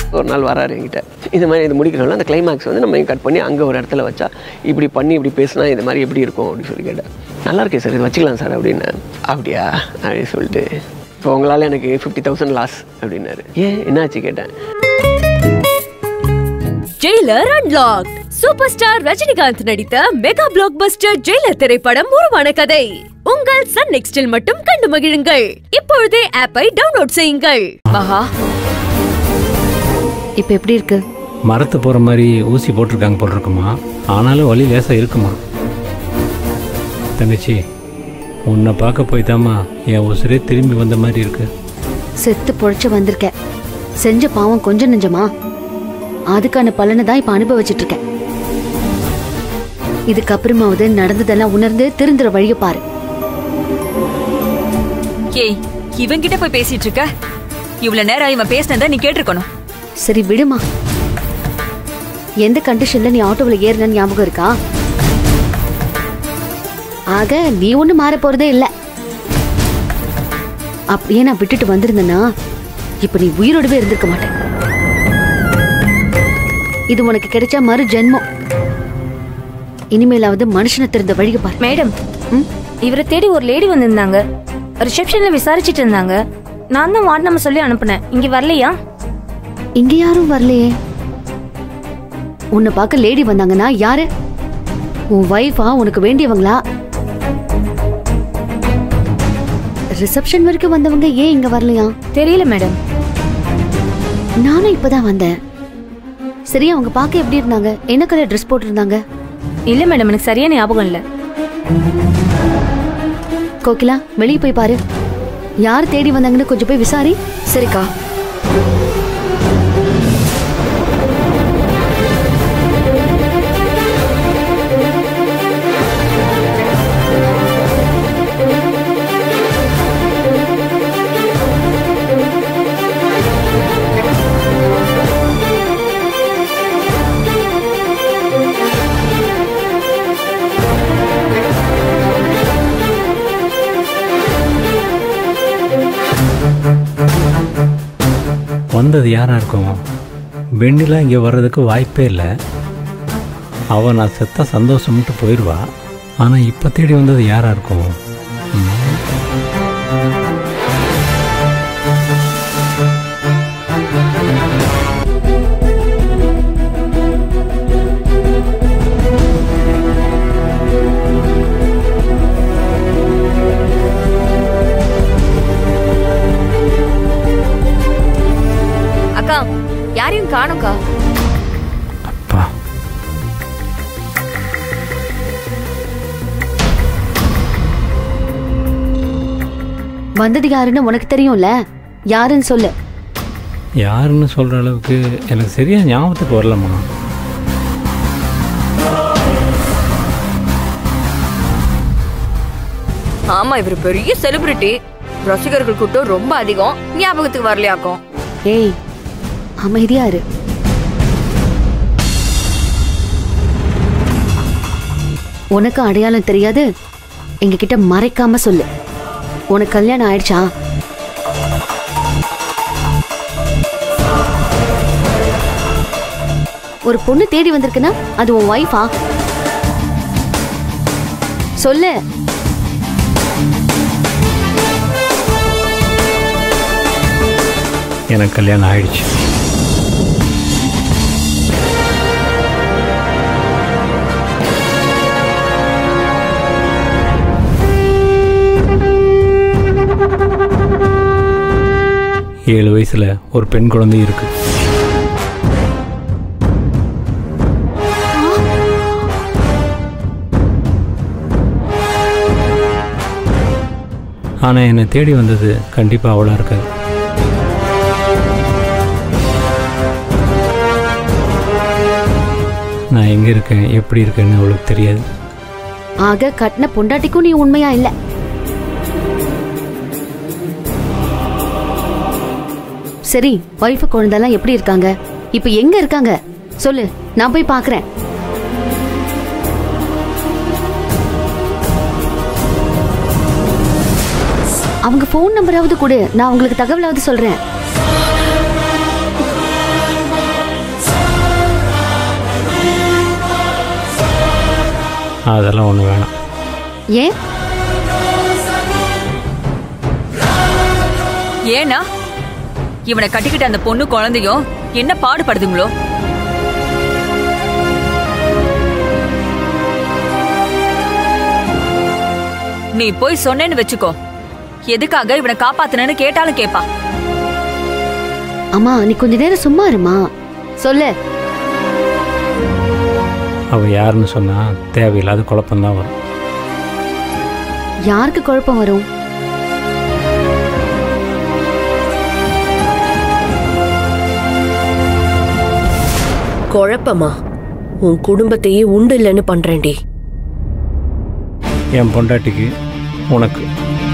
ஒரு நாள் வராரு என்கிட்ட இந்த மாதிரி இது முடிக்கிறோம்ல அந்த கிளைமேக்ஸ் வந்து நம்ம கட் பண்ணி அங்கே ஒரு இடத்துல வச்சா இப்படி பண்ணி இப்படி பேசினா இது மாதிரி எப்படி இருக்கும் அப்படின்னு சொல்லி கேட்டேன் நல்லா இருக்கே சார் இது வச்சுக்கலாம் சார் அப்படின்னு அப்படியா அப்படின்னு சொல்லிட்டு இப்போ உங்களால் எனக்கு ஃபிஃப்டி தௌசண்ட் லாஸ் அப்படின்னாரு ஏன் என்னாச்சு கேட்டேன் Jailer unlocked super star Rajinikanth நடித்த மெகா பிளாக் பஸ்டர் ஜெயிலர் திரைப்படம் உருவான கதை உங்கள் சன் நெக்ஸ்டில் மட்டும் கண்டு மகிழுங்கள் இப்பொழுதே ஆப்பை டவுன்லோட் செய்யுங்கள் மகா இப்ப எப்படி இருக்கு மரத்து போகிற மாதிரி ஊசி போட்டிருக்காங்க போல் இருக்குமா ஆனாலும் வலி லேசாக இருக்குமா தங்கச்சி உன்னை பார்க்க போய் தாம்மா என் உசுரே திரும்பி வந்த மாதிரி இருக்கு செத்து பொழைச்சு வந்திருக்க செஞ்ச பாவம் கொஞ்சம் நெஞ்சமா அதுக்கான பலனை தான் இப்ப அனுபவிச்சிட்டு இருக்கேன் இதுக்கப்புறமாவது நடந்ததெல்லாம் உணர்ந்து திருந்துற வழிய பாரு ஏய் இவன்கிட்ட போய் பேசிட்டு இருக்க இவ்வளவு நேரம் இவன் பேசினதை நீ கேட்டிருக்கணும் சரி விடுமா எந்த கண்டிஷன்ல நீ ஆட்டோவில் ஏறின ஞாபகம் இருக்கா ஆக நீ ஒண்ணு மாற போறதே இல்ல அப்படியே நான் விட்டுட்டு வந்திருந்தேன்னா இப்ப நீ உயிரோடவே இருந்திருக்க மாட்டேன் இது உனக்கு கிடைச்ச மறு ஜென்மம் இனிமேலாவது மனுஷனை திறந்த வழிக பாரு மேடம் ம்? இவரை தேடி ஒரு லேடி வந்திருந்தாங்க ரிசப்ஷன்ல விசாரிச்சிட்டு இருந்தாங்க நான் தான் வார்டு நம்ம சொல்லி அனுப்புனேன் இங்க வரலையா இங்க யாரும் வரலையே உன்னை பார்க்க லேடி வந்தாங்கன்னா யாரு உன் வைஃபா உனக்கு வேண்டியவங்களா ரிசப்ஷன் வரைக்கும் வந்தவங்க ஏன் இங்க வரலையா தெரியல மேடம் நானும் இப்பதான் வந்தேன் சரி அவங்க பார்க்க எப்படி இருந்தாங்க என்ன கலர் ட்ரெஸ் போட்டிருந்தாங்க இல்ல மேடம் எனக்கு சரியான ஞாபகம் இல்ல கோகிலா வெளியே போய் பாரு யார் தேடி வந்தாங்கன்னு கொஞ்சம் போய் விசாரி சரிக்கா வந்தது யாரா இருக்கும் வெண்ணிலாம் இங்கே வர்றதுக்கு வாய்ப்பே இல்லை அவள் நான் செத்தா சந்தோஷம்ட்டு போயிடுவா ஆனால் இப்போ தேடி வந்தது யாரா இருக்கும் ம். அக்கா யாரையும் காணும்க்கா அப்பா வந்தது யாருன்னு உனக்கு தெரியும்ல யாருன்னு சொல்லு யாருன்னு சொல்கிற அளவுக்கு எனக்கு சரியா ஞாபகத்துக்கு வரலம்மா ஆமா இவர் பெரிய செலிபிரிட்டி ரசிகர்கள் கூட்டம் ரொம்ப அதிகம் ஞாபகத்துக்கு வரலையாக்கும் ஏய் அமைதியா இரு உனக்கு அடையாளம் தெரியாது எங்க கிட்ட மறைக்காம சொல்லு உனக்கு கல்யாணம் ஆயிடுச்சா ஒரு பொண்ணு தேடி வந்திருக்குன்னா அது உன் ஒய்ஃபா சொல்லு எனக்கு கல்யாணம் ஆயிடுச்சு ஏழு வயசுல ஒரு பெண் குழந்தை இருக்கு ஆனா என்னை தேடி வந்தது கண்டிப்பா அவளா இருக்காது நான் எங்க இருக்கேன் எப்படி இருக்கேன்னு அவளுக்கு தெரியாது ஆக கட்டின பொண்டாட்டிக்கும் நீ உண்மையா இல்ல சரி ஒய்ஃபு குழந்தெல்லாம் எப்படி இருக்காங்க இப்ப எங்க இருக்காங்க சொல்லு நான் போய் பாக்குறேன் அவங்க ஃபோன் நம்பராவது கொடு நான் உங்களுக்கு தகவலாவது சொல்றேன் அதெல்லாம் ஒன்று வேணாம் ஏன் ஏன்னா இவனை கட்டிக்கிட்ட அந்த பொண்ணு குழந்தையும் என்ன பாடுபடுதுங்களோ நீ போய் சொன்னேன்னு வச்சுக்கோ எதுக்காக இவனை காப்பாத்துனேன்னு கேட்டாலும் கேப்பா அம்மா நீ கொஞ்ச நேரம் சும்மா இருமா சொல்லு அவள் யாருன்னு சொன்னால் தேவையில்லாத குழப்பம்தான் வரும் யாருக்கு குழப்பம் வரும் குழப்பமா உன் குடும்பத்தையே உண்டு இல்லைன்னு பண்றேன்டி என் பொண்டாட்டிக்கு உனக்கு